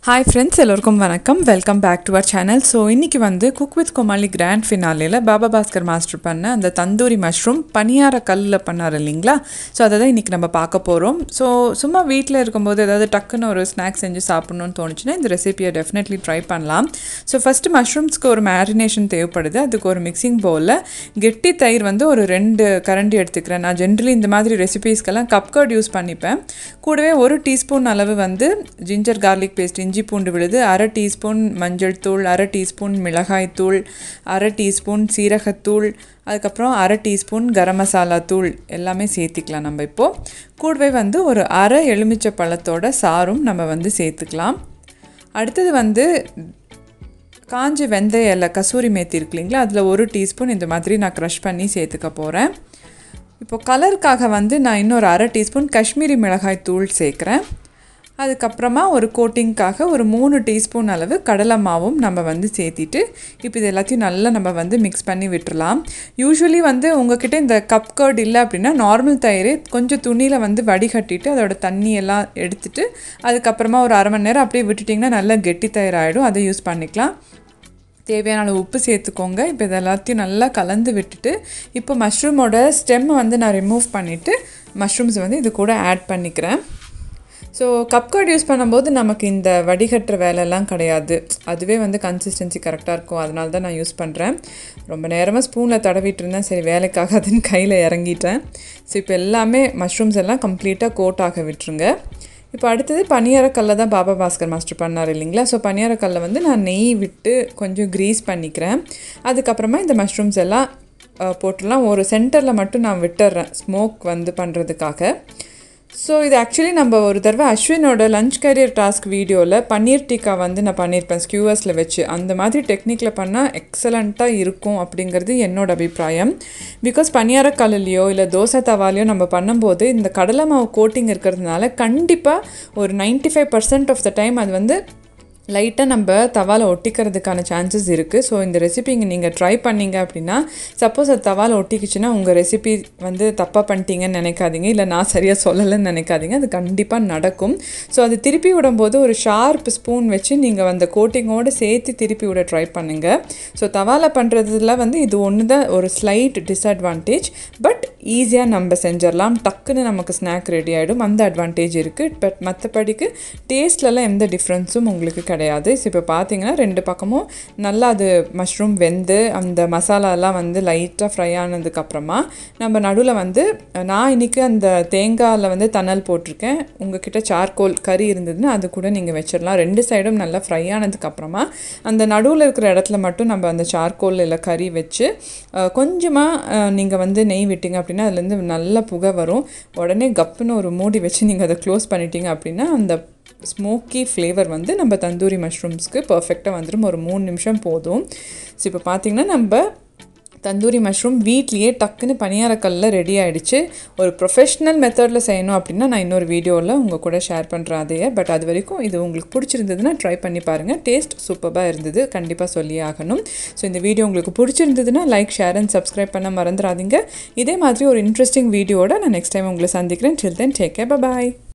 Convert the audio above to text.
hi friends எல்லோருக்கும் வணக்கம் welcome back to our channel so இன்றைக்கி வந்து குக் வித் கோமாளி கிராண்ட் ஃபினாலேயில் பாபா பாஸ்கர் மாஸ்டர் பண்ண அந்த தந்தூரி மஷ்ரூம் பனியார கல்லில் பண்ணார் இல்லைங்களா ஸோ அதை தான் இன்றைக்கி நம்ம பார்க்க போகிறோம் ஸோ சும்மா வீட்டில் இருக்கும்போது ஏதாவது டக்குன்னு ஒரு ஸ்நாக்ஸ் செஞ்சு சாப்பிட்ணுன்னு தோணுச்சுன்னா இந்த ரெசிபியை டெஃபினெட்லி ட்ரை பண்ணலாம் ஸோ ஃபஸ்ட்டு மஷ்ரூம்ஸ்க்கு ஒரு மேரினேஷன் தேவைப்படுது அதுக்கு ஒரு மிக்சிங் பவுலில் கெட்டி தயிர் வந்து ஒரு ரெண்டு கரண்டி எடுத்துக்கிறேன் நான் ஜென்ரலி இந்த மாதிரி ரெசிபீஸ்க்கெல்லாம் கப் கர்ட் யூஸ் பண்ணிப்பேன் கூடவே ஒரு டீஸ்பூன் அளவு வந்து ஜிஞ்சர் கார்லிக் பேஸ்ட் இஞ்சி பூண்டு விழுது அரை டீஸ்பூன் மஞ்சள் தூள் அரை டீஸ்பூன் மிளகாய் தூள் அரை டீஸ்பூன் சீரகத்தூள் அதுக்கப்புறம் அரை டீஸ்பூன் கரம் மசாலா தூள் எல்லாமே சேர்த்திக்கலாம் நம்ம இப்போது கூடவே வந்து ஒரு அரை எலுமிச்சை பழத்தோட சாரும் நம்ம வந்து சேர்த்துக்கலாம் அடுத்தது வந்து காஞ்சி வெந்தய இலை கசூரி மேத்தி இருக்கு இல்லைங்களா அதில் ஒரு டீஸ்பூன் இந்த மாதிரி நான் க்ரஷ் பண்ணி சேர்த்துக்க போகிறேன் இப்போ கலருக்காக வந்து நான் இன்னொரு அரை டீஸ்பூன் காஷ்மீரி மிளகாய் தூள் சேர்க்குறேன் அதுக்கப்புறமா ஒரு கோட்டிங்க்காக ஒரு மூணு டீஸ்பூன் அளவு கடலை மாவும் நம்ம வந்து சேர்த்திட்டு இப்போ இது எல்லாத்தையும் நல்லா நம்ம வந்து மிக்ஸ் பண்ணி விட்டுறலாம் யூஸ்வலி வந்து உங்ககிட்ட இந்த கப் கர்ட் இல்லை அப்படின்னா நார்மல் தயிர் கொஞ்சம் துணியில் வந்து வடிகட்டிட்டு அதோட தண்ணியெல்லாம் எடுத்துட்டு அதுக்கப்புறமா ஒரு அரை மணி நேரம் அப்படியே விட்டுட்டிங்கன்னா நல்லா கெட்டி தயிர் ஆகிடும் அதை யூஸ் பண்ணிக்கலாம் தேவையான அளவு உப்பு சேர்த்துக்கோங்க இப்போ இது எல்லாத்தையும் நல்லா கலந்து விட்டுட்டு இப்போ மஷ்ரூமோட ஸ்டெம்மை வந்து நான் ரிமூவ் பண்ணிவிட்டு மஷ்ரூம்ஸ் வந்து இது கூட ஆட் பண்ணிக்கிறேன் ஸோ கப்கார்ட் யூஸ் பண்ணும்போது நமக்கு இந்த வடிகட்டுற வேலையெல்லாம் கிடையாது அதுவே வந்து கன்சிஸ்டன்சி கரெக்டாக இருக்கும் அதனால தான் நான் யூஸ் பண்ணுறேன் ரொம்ப நேரமாக ஸ்பூனில் தடவிட்டு இருந்தேன் சரி வேலைக்காகாதுன்னு கையில் இறங்கிட்டேன் ஸோ இப்போ எல்லாமே மஷ்ரூம்ஸ் எல்லாம் கம்ப்ளீட்டாக கோட் ஆக விட்டுருங்க இப்போ அடுத்தது பனியாரக்கல்ல தான் பாபா பாஸ்கர் மாஸ்டர் பண்ணார் இல்லைங்களா ஸோ பனியாரக்கல்ல வந்து நான் நெய் விட்டு கொஞ்சம் க்ரீஸ் பண்ணிக்கிறேன் அதுக்கப்புறமா இந்த மஷ்ரூம்ஸ் எல்லாம் போட்டுடலாம் ஒரு சென்டரில் மட்டும் நான் விட்டுறேன் ஸ்மோக் வந்து பண்ணுறதுக்காக ஸோ இது ஆக்சுவலி நம்ம ஒரு தடவை அஸ்வினோட லஞ்ச் கரியர் டாஸ்க் வீடியோவில் பன்னீர் டிக்கா வந்து நான் பண்ணியிருப்பேன் ஸ்கியூவர்ஸில் வச்சு அந்த மாதிரி டெக்னிக்கில் பண்ணால் எக்ஸலண்ட்டாக இருக்கும் அப்படிங்கிறது என்னோட அபிப்பிராயம் பிகாஸ் பனியாரக்கல்லையோ இல்லை தோசை தவாலையோ நம்ம பண்ணும்போது இந்த கடலை மாவு கோட்டிங் இருக்கிறதுனால கண்டிப்பாக ஒரு ninety five percent of the time அது வந்து லைட்டாக நம்ம தவாவில் ஒட்டிக்கிறதுக்கான சான்சஸ் இருக்குது ஸோ இந்த ரெசிபி இங்கே நீங்கள் ட்ரை பண்ணிங்க அப்படின்னா சப்போஸ் அது தவாவில் ஒட்டிக்கிச்சுன்னா உங்கள் ரெசிபி வந்து தப்பாக பண்ணிட்டீங்கன்னு நினைக்காதீங்க இல்லை நான் சரியாக சொல்லலைன்னு நினைக்காதீங்க அது கண்டிப்பாக நடக்கும் ஸோ அது திருப்பி விடும்போது ஒரு ஷார்ப் ஸ்பூன் வச்சு நீங்கள் அந்த கோட்டிங்கோடு சேர்த்து திருப்பி விட ட்ரை பண்ணுங்கள் ஸோ தவாவில் பண்ணுறதுல வந்து இது ஒன்று தான் ஒரு ஸ்லைட் டிஸ்அட்வான்டேஜ் பட் ஈஸியாக நம்ம செஞ்சிடலாம் டக்குன்னு நமக்கு ஸ்நாக் ரெடி ஆகிடும் அந்த அட்வான்டேஜ் இருக்குது பட் மற்றபடிக்கு டேஸ்ட்லலாம் எந்த டிஃப்ரென்ஸும் உங்களுக்கு கிடையாது ஸோ இப்போ பார்த்தீங்கன்னா ரெண்டு பக்கமும் நல்லா அது மஷ்ரூம் வெந்து அந்த மசாலாலாம் வந்து லைட்டாக ஃப்ரை ஆனதுக்கப்புறமா நம்ம நடுவில் வந்து நான் இன்றைக்கி அந்த தேங்காயில் வந்து தணல் போட்டிருக்கேன் உங்ககிட்ட சார்கோல் கறி இருந்ததுன்னா அது கூட நீங்கள் வச்சிடலாம் ரெண்டு சைடும் நல்லா ஃப்ரை ஆனதுக்கப்புறமா அந்த நடுவில் இருக்கிற இடத்துல மட்டும் நம்ம அந்த சார்கோல் இல்லை கறி வச்சு கொஞ்சமாக நீங்கள் வந்து நெய் விட்டீங்க அப்படின்னா அதுலேருந்து நல்ல புகை வரும் உடனே கப்புன்னு ஒரு மூடி வச்சு நீங்கள் அதை க்ளோஸ் பண்ணிட்டீங்க அப்படின்னா அந்த ஸ்மோக்கி ஃப்ளேவர் வந்து நம்ம தந்தூரி மஷ்ரூம்ஸ்க்கு பர்ஃபெக்டாக வந்துடும் ஒரு மூணு நிமிஷம் போதும் ஸோ இப்போ பார்த்திங்கன்னா நம்ம தந்தூரி மஷ்ரூம் வீட்லேயே டக்குன்னு பனியாரக்கல்லில் ரெடி ஆகிடுச்சு ஒரு ப்ரொஃபஷ்னல் மெத்தடில் செய்யணும் அப்படின்னா நான் இன்னொரு வீடியோவில் உங்கள் கூட ஷேர் பண்ணுறேன் அதையே பட் அது வரைக்கும் இது உங்களுக்கு பிடிச்சிருந்ததுன்னா ட்ரை பண்ணி பாருங்கள் டேஸ்ட் சூப்பராக இருந்தது கண்டிப்பாக சொல்லி ஆகணும் ஸோ இந்த வீடியோ உங்களுக்கு பிடிச்சிருந்ததுன்னா லைக் ஷேர் அண்ட் சப்ஸ்கிரைப் பண்ண மறந்துடாதீங்க இதே மாதிரி ஒரு இன்ட்ரெஸ்டிங் வீடியோட நான் நெக்ஸ்ட் டைம் உங்களை சந்திக்கிறேன் சில் தென் டேக் கே பாய்